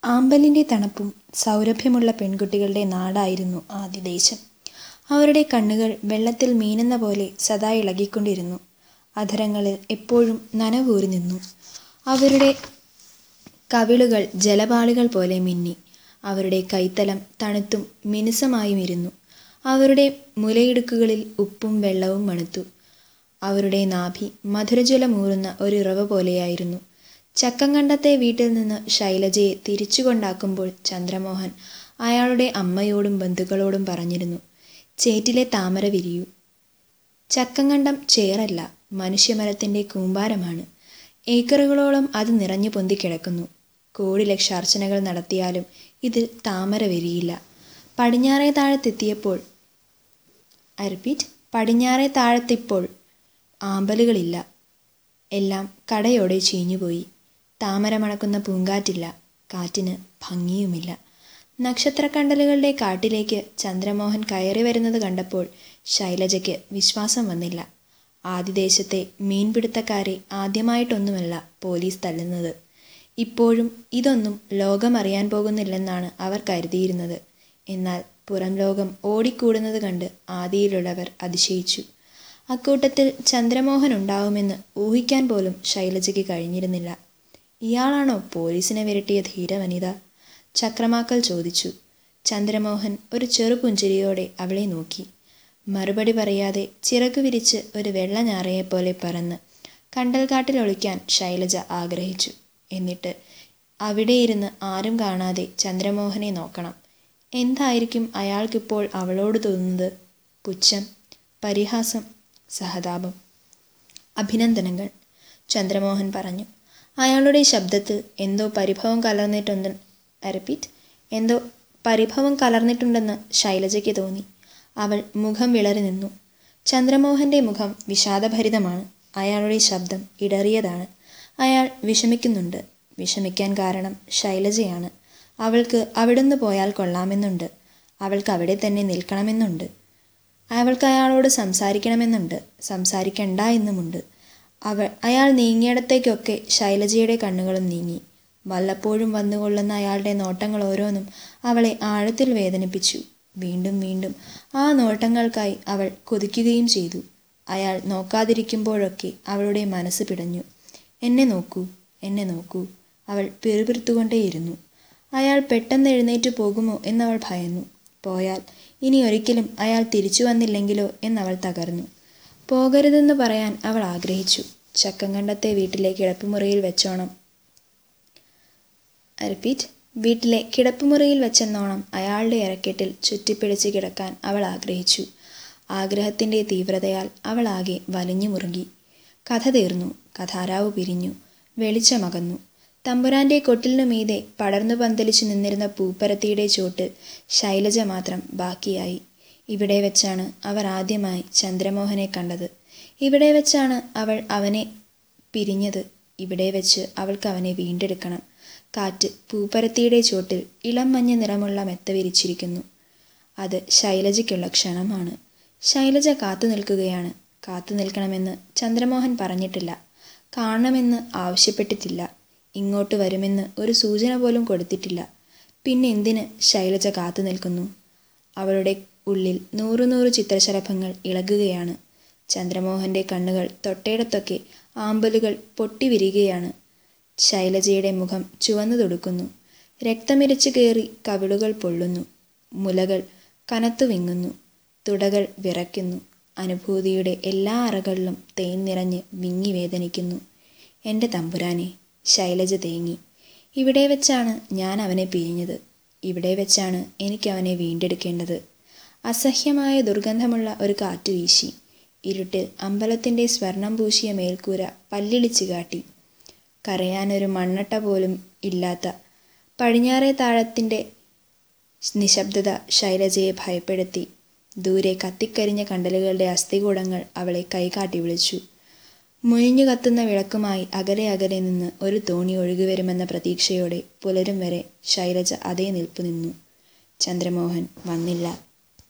ആമ്പലിൻ്റെ തണുപ്പും സൗരഭ്യമുള്ള പെൺകുട്ടികളുടെ നാടായിരുന്നു ആദിദേശം. അവരുടെ കണ്ണുകൾ വെള്ളത്തിൽ മീനെന്ന പോലെ സദാ ഇളകിക്കൊണ്ടിരുന്നു. അധരങ്ങളിൽ എപ്പോഴും നനവൂറി നിന്നു. അവരുടെ കവിളുകൾ ജലപാളികൾ പോലെ മിന്നി. അവരുടെ കൈത്തലം തണുത്തും മിനുസമായുമിരുന്നു. അവരുടെ മുലയിടുക്കുകളിൽ ഉപ്പും വെള്ളവും മണത്തു. അവരുടെ നാഭി മധുരജലമൂറുന്ന ഒരിറവ പോലെയായിരുന്നു. ചക്കങ്കണ്ടത്തെ വീട്ടിൽ നിന്ന് ശൈലജയെ തിരിച്ചുകൊണ്ടാക്കുമ്പോൾ ചന്ദ്രമോഹൻ അയാളുടെ അമ്മയോടും ബന്ധുക്കളോടും പറഞ്ഞിരുന്നു, ചേറ്റിലെ താമര വിരിയൂ. ചക്കങ്കണ്ടം ചേറല്ല, മനുഷ്യമരത്തിൻ്റെ കൂമ്പാരമാണ്. ഏക്കറുകളോളം അത് നിറഞ്ഞു പൊന്തിക്കിടക്കുന്നു. കോടി ലക്ഷാർച്ചനകൾ നടത്തിയാലും ഇതിൽ താമര വിരിയില്ല. പടിഞ്ഞാറേ താഴത്തെത്തിയപ്പോൾ ഐ റിപ്പീറ്റ് പടിഞ്ഞാറേ താഴത്തിപ്പോൾ ആമ്പലുകളില്ല. എല്ലാം കടയോടെ ചീഞ്ഞുപോയി. താമര മണക്കുന്ന പൂങ്കാറ്റില്ല. കാറ്റിന് ഭംഗിയുമില്ല. നക്ഷത്രക്കണ്ടലുകളുടെ കാട്ടിലേക്ക് ചന്ദ്രമോഹൻ കയറി വരുന്നത് കണ്ടപ്പോൾ ശൈലജയ്ക്ക് വിശ്വാസം വന്നില്ല. ആദിദേശത്തെ മീൻപിടുത്തക്കാരെ ആദ്യമായിട്ടൊന്നുമല്ല പോലീസ് തല്ലുന്നത്. ഇപ്പോഴും ഇതൊന്നും ലോകമറിയാൻ പോകുന്നില്ലെന്നാണ് അവർ കരുതിയിരുന്നത്. എന്നാൽ പുറംലോകം ഓടിക്കൂടുന്നത് കണ്ട് ആദിയിലുള്ളവർ അതിശയിച്ചു. അക്കൂട്ടത്തിൽ ചന്ദ്രമോഹനുണ്ടാവുമെന്ന് ഊഹിക്കാൻ പോലും ശൈലജയ്ക്ക് കഴിഞ്ഞിരുന്നില്ല. ഇയാളാണോ പോലീസിനെ വിരട്ടിയ ധീരവനിത? ചക്രമാക്കൽ ചോദിച്ചു. ചന്ദ്രമോഹൻ ഒരു ചെറുപുഞ്ചിരിയോടെ അവളെ നോക്കി. മറുപടി പറയാതെ ചിറകുവിരിച്ച് ഒരു വെള്ളഞാറയെപ്പോലെ പറന്ന് കണ്ടൽക്കാട്ടിലൊളിക്കാൻ ശൈലജ ആഗ്രഹിച്ചു. എന്നിട്ട് അവിടെയിരുന്ന് ആരും കാണാതെ ചന്ദ്രമോഹനെ നോക്കണം. എന്തായിരിക്കും അയാൾക്കിപ്പോൾ അവളോട് തോന്നുന്നത്? പുച്ഛം, പരിഹാസം, സഹതാപം? അഭിനന്ദനങ്ങൾ, ചന്ദ്രമോഹൻ പറഞ്ഞു. അയാളുടെ ശബ്ദത്തിൽ എന്തോ പരിഭവം കലർന്നിട്ടുണ്ട് ഐ റിപ്പീറ്റ് എന്തോ പരിഭവം കലർന്നിട്ടുണ്ടെന്ന് ശൈലജയ്ക്ക് തോന്നി. അവൾ മുഖം വിളറി നിന്നു. ചന്ദ്രമോഹൻ്റെ മുഖം വിഷാദഭരിതമാണ്. അയാളുടെ ശബ്ദം ഇടറിയതാണ്. അയാൾ വിഷമിക്കുന്നുണ്ട്. വിഷമിക്കാൻ കാരണം ശൈലജയാണ്. അവൾക്ക് അവിടുന്ന് പോയാൽ കൊള്ളാമെന്നുണ്ട്. അവൾക്ക് അവിടെ തന്നെ നിൽക്കണമെന്നുണ്ട്. അവൾക്കയാളോട് സംസാരിക്കണമെന്നുണ്ട്. സംസാരിക്കണ്ട എന്നുമുണ്ട്. അവൾ അയാൾ നീങ്ങിയിടത്തേക്കൊക്കെ ശൈലജയുടെ കണ്ണുകളും നീങ്ങി. വല്ലപ്പോഴും വന്നുകൊള്ളുന്ന അയാളുടെ നോട്ടങ്ങളോരോന്നും അവളെ ആഴത്തിൽ വേദനിപ്പിച്ചു. വീണ്ടും വീണ്ടും ആ നോട്ടങ്ങൾക്കായി അവൾ കൊതിക്കുകയും ചെയ്തു. അയാൾ നോക്കാതിരിക്കുമ്പോഴൊക്കെ അവളുടെ മനസ്സ് പിടഞ്ഞു. എന്നെ നോക്കൂ, എന്നെ നോക്കൂ അവൾ പിറുപിറുത്തുകൊണ്ടേയിരുന്നു. അയാൾ പെട്ടെന്ന് എഴുന്നേറ്റ് പോകുമോ എന്നവൾ ഭയന്നു. പോയാൽ ഇനി ഒരിക്കലും അയാൾ തിരിച്ചു വന്നില്ലെങ്കിലോ എന്നവൾ തകർന്നു. പോകരുതെന്ന് പറയാൻ അവൾ ആഗ്രഹിച്ചു. ചക്കങ്കണ്ടത്തെ വീട്ടിലെ കിടപ്പുമുറിയിൽ വെച്ചോണം ഐ റിപ്പീറ്റ് വീട്ടിലെ കിടപ്പുമുറിയിൽ വെച്ചെന്നോണം അയാളുടെ അരക്കെട്ടിൽ ചുറ്റിപ്പിടിച്ച് കിടക്കാൻ അവൾ ആഗ്രഹിച്ചു. ആഗ്രഹത്തിൻ്റെ തീവ്രതയാൽ അവൾ ആകെ വലിഞ്ഞു മുറുകി. കഥ തീർന്നു. കഥാരാവ് പിരിഞ്ഞു. വെളിച്ചമകന്നു. തമ്പുരാൻ്റെ കൊട്ടിലിനു മീതെ പടർന്നു പന്തലിച്ചു നിന്നിരുന്ന പൂപ്പരത്തിയുടെ ചോട്ടിൽ ശൈലജ മാത്രം ബാക്കിയായി. ഇവിടെ വെച്ചാണ് അവർ ആദ്യമായി ചന്ദ്രമോഹനെ കണ്ടത്. ഇവിടെ വെച്ചാണ് അവൾ അവനെ പിരിഞ്ഞത്. ഇവിടെ വെച്ച് അവൾക്ക് അവനെ വീണ്ടെടുക്കണം. കാറ്റ് പൂപ്പരത്തിയുടെ ചോട്ടിൽ ഇളം മഞ്ഞ നിറമുള്ള മെത്ത വിരിച്ചിരിക്കുന്നു. അത് ശൈലജയ്ക്കുള്ള ക്ഷണമാണ്. ശൈലജ കാത്തുനിൽക്കുകയാണ്. കാത്തുനിൽക്കണമെന്ന് ചന്ദ്രമോഹൻ പറഞ്ഞിട്ടില്ല. കാണണമെന്ന് ആവശ്യപ്പെട്ടിട്ടില്ല. ഇങ്ങോട്ട് വരുമെന്ന് ഒരു സൂചന പോലും കൊടുത്തിട്ടില്ല. പിന്നെന്തിന് ശൈലജ കാത്തുനിൽക്കുന്നു? അവളുടെ ഉള്ളിൽ നൂറുനൂറ് ചിത്രശലഭങ്ങൾ ഇളകുകയാണ്. ചന്ദ്രമോഹൻ്റെ കണ്ണുകൾ തൊട്ടയിടത്തൊക്കെ ആമ്പലുകൾ പൊട്ടിവിരിയുകയാണ്. ശൈലജയുടെ മുഖം ചുവന്നു തുടുക്കുന്നു. രക്തമിരച്ചു കയറി കവിളുകൾ പൊള്ളുന്നു. മുലകൾ കനത്തു വിങ്ങുന്നു. തുടകൾ വിറയ്ക്കുന്നു. അനുഭൂതിയുടെ എല്ലാ അറകളിലും തേൻ നിറഞ്ഞ് വിങ്ങി വേദനിക്കുന്നു. എൻ്റെ തമ്പുരാനെ ശൈലജ തേങ്ങി. ഇവിടെ വെച്ചാണ് ഞാൻ അവനെ പിരിഞ്ഞത്. ഇവിടെ വെച്ചാണ് എനിക്കവനെ വീണ്ടെടുക്കേണ്ടത്. അസഹ്യമായ ദുർഗന്ധമുള്ള ഒരു കാറ്റ് വീശി. ഇരുട്ടിൽ അമ്പലത്തിൻ്റെ സ്വർണം പൂശിയ മേൽക്കൂര പല്ലിളിച്ച് കാട്ടി. കരയാനൊരു മണ്ണട്ട പോലും ഇല്ലാത്ത പടിഞ്ഞാറേ താഴത്തിൻ്റെ നിശബ്ദത ശൈലജയെ ഭയപ്പെടുത്തി. ദൂരെ കത്തിക്കരിഞ്ഞ കണ്ടലുകളുടെ അസ്ഥികൂടങ്ങൾ അവളെ കൈകാട്ടി വിളിച്ചു. മുഴിഞ്ഞു കത്തുന്ന വിളക്കുമായി അകലെ അകലെ നിന്ന് ഒരു തോണി ഒഴുകിവരുമെന്ന പ്രതീക്ഷയോടെ പുലരും വരെ ശൈലജ അതേ നിൽപ്പു നിന്നു. ചന്ദ്രമോഹൻ വന്നില്ല.